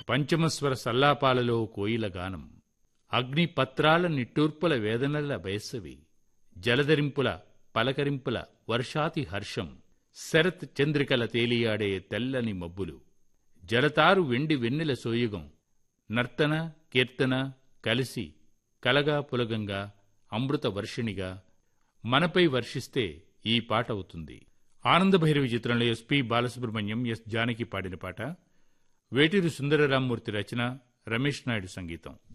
పంచమస్వర సల్లాపాలలో కోయిల గానం అగ్ని పత్రాల నిట్టూర్పుల వేదనల వేసవి జలధరింపుల పలకరింపుల వర్షాతి హర్షం శరత్ చంద్రికల తేలియాడే తెల్లని మబ్బులు జలతారు వెండి వెన్నెల సోయుగం నర్తన కీర్తన కలిసి కలగా పులగంగా అమృత వర్షిణిగా మనపై వర్షిస్తే ఈ పాట అవుతుంది ఆనందభైరవి చిత్రంలో ఎస్పి బాలసుబ్రహ్మణ్యం ఎస్ జానకి పాడిన పాట వేటూరి సుందరరామ్మూర్తి రచన రమేష్ నాయుడు సంగీతం